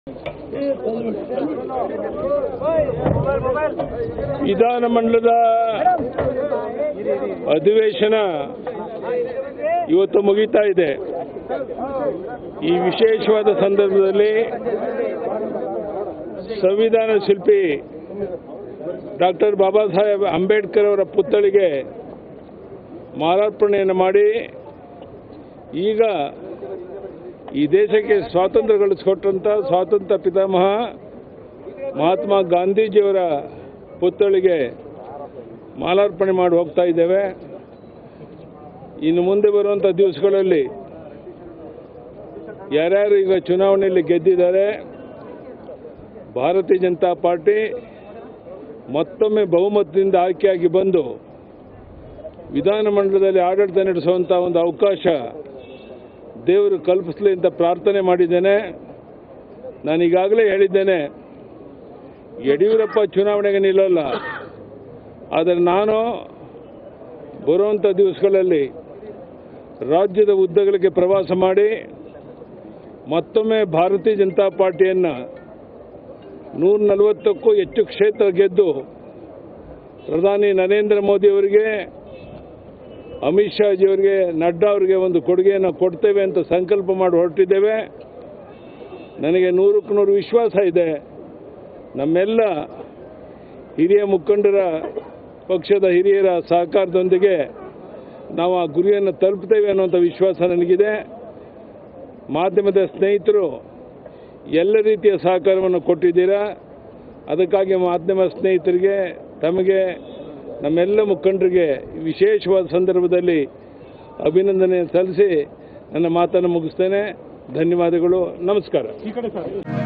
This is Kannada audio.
ವಿಧಾನಮಂಡಲದ ಅಧಿವೇಶನ ಇವತ್ತು ಮುಗಿತಾ ಇದೆ ಈ ವಿಶೇಷವಾದ ಸಂದರ್ಭದಲ್ಲಿ ಸಂವಿಧಾನ ಶಿಲ್ಪಿ ಡಾಕ್ಟರ್ ಬಾಬಾ ಸಾಹೇಬ್ ಅಂಬೇಡ್ಕರ್ ಅವರ ಪುತ್ಥಳಿಗೆ ಮಾಲಾರ್ಪಣೆಯನ್ನು ಮಾಡಿ ಈಗ ಈ ದೇಶಕ್ಕೆ ಸ್ವಾತಂತ್ರ್ಯ ಗಳಿಸಿಕೊಟ್ಟಂಥ ಸ್ವಾತಂತ್ರ್ಯ ಪಿತಾಮಹ ಮಹಾತ್ಮ ಗಾಂಧೀಜಿಯವರ ಪುತ್ಥಳಿಗೆ ಮಾಲಾರ್ಪಣೆ ಮಾಡಿ ಹೋಗ್ತಾ ಇದ್ದೇವೆ ಇನ್ನು ಮುಂದೆ ಬರುವಂಥ ದಿವಸಗಳಲ್ಲಿ ಯಾರ್ಯಾರು ಈಗ ಚುನಾವಣೆಯಲ್ಲಿ ಗೆದ್ದಿದ್ದಾರೆ ಭಾರತೀಯ ಜನತಾ ಪಾರ್ಟಿ ಮತ್ತೊಮ್ಮೆ ಬಹುಮತದಿಂದ ಆಯ್ಕೆಯಾಗಿ ಬಂದು ವಿಧಾನಮಂಡಲದಲ್ಲಿ ಆಡಳಿತ ನಡೆಸುವಂಥ ಒಂದು ಅವಕಾಶ ದೇವರು ಕಲ್ಪಿಸಲಿ ಅಂತ ಪ್ರಾರ್ಥನೆ ಮಾಡಿದ್ದೇನೆ ನಾನು ಈಗಾಗಲೇ ಹೇಳಿದ್ದೇನೆ ಯಡಿಯೂರಪ್ಪ ಚುನಾವಣೆಗೆ ನಿಲ್ಲಲ್ಲ ಆದರೆ ನಾನು ಬರುವಂಥ ದಿವಸಗಳಲ್ಲಿ ರಾಜ್ಯದ ಉದ್ದಗಳಿಗೆ ಪ್ರವಾಸ ಮಾಡಿ ಮತ್ತೊಮ್ಮೆ ಭಾರತೀಯ ಜನತಾ ಪಾರ್ಟಿಯನ್ನು ನೂರ ನಲವತ್ತಕ್ಕೂ ಹೆಚ್ಚು ಕ್ಷೇತ್ರ ಗೆದ್ದು ಪ್ರಧಾನಿ ನರೇಂದ್ರ ಮೋದಿ ಅವರಿಗೆ ಅಮಿತ್ ಶಾಜಿಯವರಿಗೆ ನಡ್ಡಾ ಅವರಿಗೆ ಒಂದು ಕೊಡುಗೆಯನ್ನು ಕೊಡ್ತೇವೆ ಅಂತ ಸಂಕಲ್ಪ ಮಾಡಿ ಹೊರಟಿದ್ದೇವೆ ನನಗೆ ನೂರಕ್ಕೆ ನೂರು ವಿಶ್ವಾಸ ಇದೆ ನಮ್ಮೆಲ್ಲ ಹಿರಿಯ ಮುಖಂಡರ ಪಕ್ಷದ ಹಿರಿಯರ ಸಹಕಾರದೊಂದಿಗೆ ನಾವು ಆ ಗುರಿಯನ್ನು ತಲುಪ್ತೇವೆ ಅನ್ನುವಂಥ ವಿಶ್ವಾಸ ನನಗಿದೆ ಮಾಧ್ಯಮದ ಸ್ನೇಹಿತರು ಎಲ್ಲ ರೀತಿಯ ಸಹಕಾರವನ್ನು ಕೊಟ್ಟಿದ್ದೀರಾ ಅದಕ್ಕಾಗಿ ಮಾಧ್ಯಮ ಸ್ನೇಹಿತರಿಗೆ ತಮಗೆ ನಮ್ಮೆಲ್ಲ ಮುಖಂಡರಿಗೆ ವಿಶೇಷವಾದ ಸಂದರ್ಭದಲ್ಲಿ ಅಭಿನಂದನೆ ಸಲ್ಲಿಸಿ ನನ್ನ ಮಾತನ್ನು ಮುಗಿಸ್ತೇನೆ ಧನ್ಯವಾದಗಳು ನಮಸ್ಕಾರ